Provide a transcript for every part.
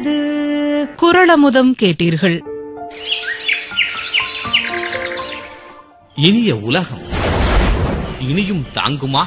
வந்தது குரளமுதம் கேட்டீர்கள் இனிய உலகம் இனியும் தாங்குமா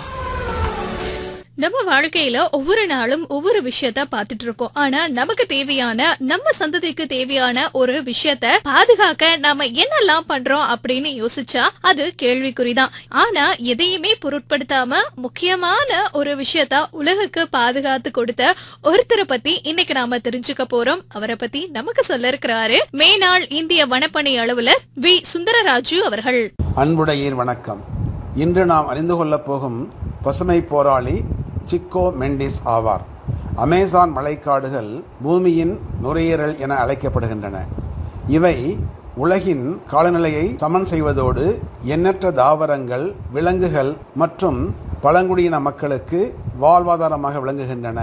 நம்ம வாழ்க்கையில ஒவ்வொரு நாளும் ஒவ்வொரு விஷயத்த பாத்துட்டு இருக்கோம் ஆனா நமக்கு தேவையான நம்ம சந்ததிக்கு தேவையான ஒரு விஷயத்த பாதுகாக்க நாம என்னெல்லாம் பண்றோம் அப்படின்னு யோசிச்சா அது கேள்விக்குறிதான் ஆனா எதையுமே பொருட்படுத்தாம முக்கியமான ஒரு விஷயத்த உலகுக்கு பாதுகாத்து கொடுத்த ஒருத்தரை பத்தி இன்னைக்கு நாம தெரிஞ்சுக்க போறோம் அவரை பத்தி நமக்கு சொல்ல இருக்கிறாரு மேனாள் இந்திய வனப்பணி அலுவலர் வி சுந்தரராஜு அவர்கள் அன்புடையீர் வணக்கம் இன்று நாம் அறிந்து கொள்ளப் போகும் பசுமை போராளி சிக்கோ மெண்டிஸ் ஆவார் அமேசான் மழைக்காடுகள் பூமியின் நுரையீரல் என அழைக்கப்படுகின்றன இவை உலகின் காலநிலையை சமன் செய்வதோடு எண்ணற்ற தாவரங்கள் விலங்குகள் மற்றும் பழங்குடியின மக்களுக்கு வாழ்வாதாரமாக விளங்குகின்றன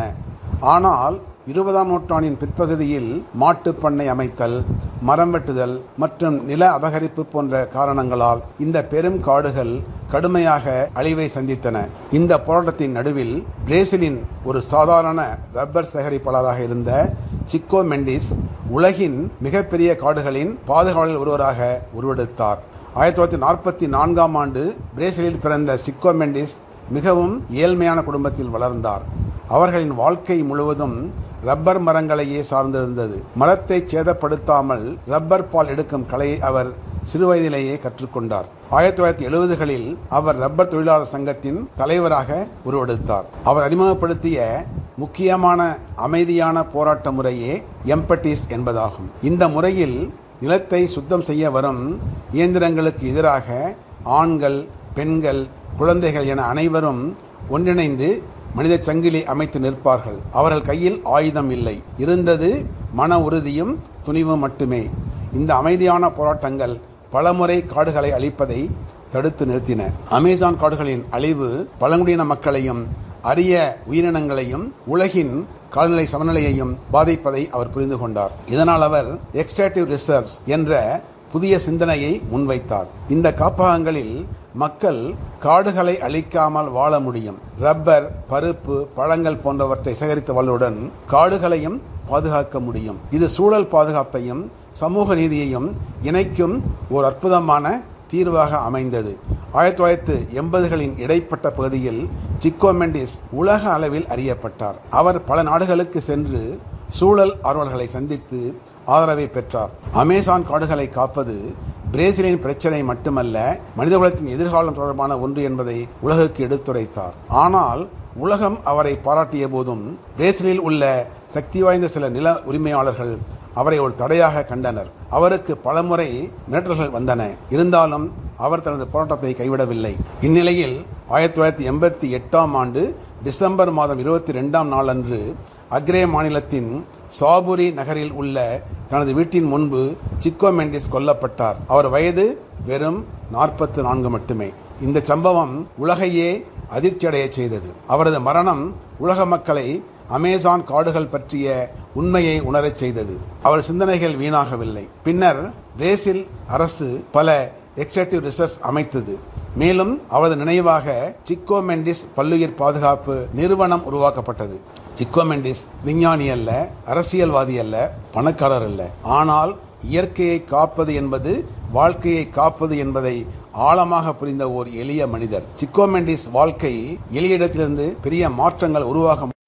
ஆனால் இருபதாம் நூற்றாண்டின் பிற்பகுதியில் மாட்டுப் பண்ணை அமைத்தல் மரம் வெட்டுதல் மற்றும் நில அபகரிப்பு போன்ற காரணங்களால் இந்த பெரும் காடுகள் கடுமையாக அழிவை சந்தித்தன இந்த போராட்டத்தின் நடுவில் பிரேசிலின் ஒரு சாதாரண ரப்பர் சேகரிப்பாளராக இருந்த சிக்கோ மெண்டிஸ் உலகின் மிகப்பெரிய காடுகளின் பாதுகாவலர் ஒருவராக உருவெடுத்தார் ஆயிரத்தி தொள்ளாயிரத்தி நாற்பத்தி நான்காம் ஆண்டு பிரேசிலில் பிறந்த சிக்கோ மெண்டிஸ் மிகவும் ஏழ்மையான குடும்பத்தில் வளர்ந்தார் அவர்களின் வாழ்க்கை முழுவதும் ரப்பர் மரங்களையே சார்ந்திருந்தது மரத்தை சேதப்படுத்தாமல் ரப்பர் பால் எடுக்கும் கலையை அவர் சிறுவயதிலேயே கற்றுக்கொண்டார் ஆயிரத்தி தொள்ளாயிரத்தி எழுபதுகளில் அவர் ரப்பர் தொழிலாளர் சங்கத்தின் தலைவராக உருவெடுத்தார் அவர் அறிமுகப்படுத்திய முக்கியமான அமைதியான போராட்ட முறையே எம்பட்டிஸ் என்பதாகும் இந்த முறையில் நிலத்தை சுத்தம் செய்ய வரும் இயந்திரங்களுக்கு எதிராக ஆண்கள் பெண்கள் குழந்தைகள் என அனைவரும் ஒன்றிணைந்து மனித சங்கிலி அமைத்து நிற்பார்கள் அவர்கள் கையில் ஆயுதம் இல்லை இருந்தது மன உறுதியும் துணிவும் மட்டுமே இந்த அமைதியான போராட்டங்கள் பலமுறை காடுகளை அழிப்பதை தடுத்து நிறுத்தின அமேசான் காடுகளின் அழிவு பழங்குடியின மக்களையும் அரிய உயிரினங்களையும் உலகின் காலநிலை சமநிலையையும் பாதிப்பதை அவர் புரிந்து கொண்டார் இதனால் அவர் எக்ஸ்ட்ராக்டிவ் ரிசர்ச் என்ற புதிய சிந்தனையை முன்வைத்தார் இந்த காப்பகங்களில் மக்கள் காடுகளை அழிக்காமல் வாழ முடியும் ரப்பர் பருப்பு பழங்கள் போன்றவற்றை சேகரித்து வாழ்வதுடன் காடுகளையும் பாதுகாக்க முடியும் இது சூழல் பாதுகாப்பையும் சமூக நீதியையும் இணைக்கும் ஒரு அற்புதமான தீர்வாக அமைந்தது ஆயிரத்தி தொள்ளாயிரத்து எண்பதுகளின் இடைப்பட்ட பகுதியில் சிக்கோ மெண்டிஸ் உலக அளவில் அறியப்பட்டார் அவர் பல நாடுகளுக்கு சென்று சூழல் ஆர்வலர்களை சந்தித்து ஆதரவை பெற்றார் அமேசான் காடுகளை காப்பது பிரேசிலின் பிரச்சனை மட்டுமல்ல மனிதகுலத்தின் எதிர்காலம் தொடர்பான ஒன்று என்பதை உலகுக்கு எடுத்துரைத்தார் ஆனால் உலகம் அவரை பாராட்டிய போதும் பிரேசிலில் உள்ள சக்தி வாய்ந்த சில நில உரிமையாளர்கள் அவரை ஒரு தடையாக கண்டனர் அவருக்கு பலமுறை மிரட்டல்கள் வந்தன இருந்தாலும் அவர் தனது போராட்டத்தை கைவிடவில்லை இந்நிலையில் ஆயிரத்தி தொள்ளாயிரத்தி எண்பத்தி எட்டாம் ஆண்டு டிசம்பர் மாதம் இருபத்தி ரெண்டாம் நாளன்று அக்ரே மாநிலத்தின் சாபுரி நகரில் உள்ள தனது வீட்டின் முன்பு சிக்கோ மெண்டிஸ் கொல்லப்பட்டார் அவர் வயது வெறும் நாற்பத்து நான்கு மட்டுமே இந்த சம்பவம் உலகையே அதிர்ச்சியடைய செய்தது அவரது மரணம் உலக மக்களை அமேசான் காடுகள் பற்றிய உண்மையை உணரச் செய்தது அவர் சிந்தனைகள் வீணாகவில்லை பின்னர் பிரேசில் அரசு பல எக்ஸிகூட்டிவ் ரிசர்ச் அமைத்தது மேலும் அவரது நினைவாக சிக்கோ மெண்டிஸ் பல்லுயிர் பாதுகாப்பு நிறுவனம் உருவாக்கப்பட்டது சிக்கோ மெண்டிஸ் விஞ்ஞானி அல்ல அரசியல்வாதி அல்ல பணக்காரர் அல்ல ஆனால் இயற்கையை காப்பது என்பது வாழ்க்கையை காப்பது என்பதை ஆழமாக புரிந்த ஓர் எளிய மனிதர் சிக்கோ மெண்டிஸ் வாழ்க்கை எளிய இடத்திலிருந்து பெரிய மாற்றங்கள் உருவாக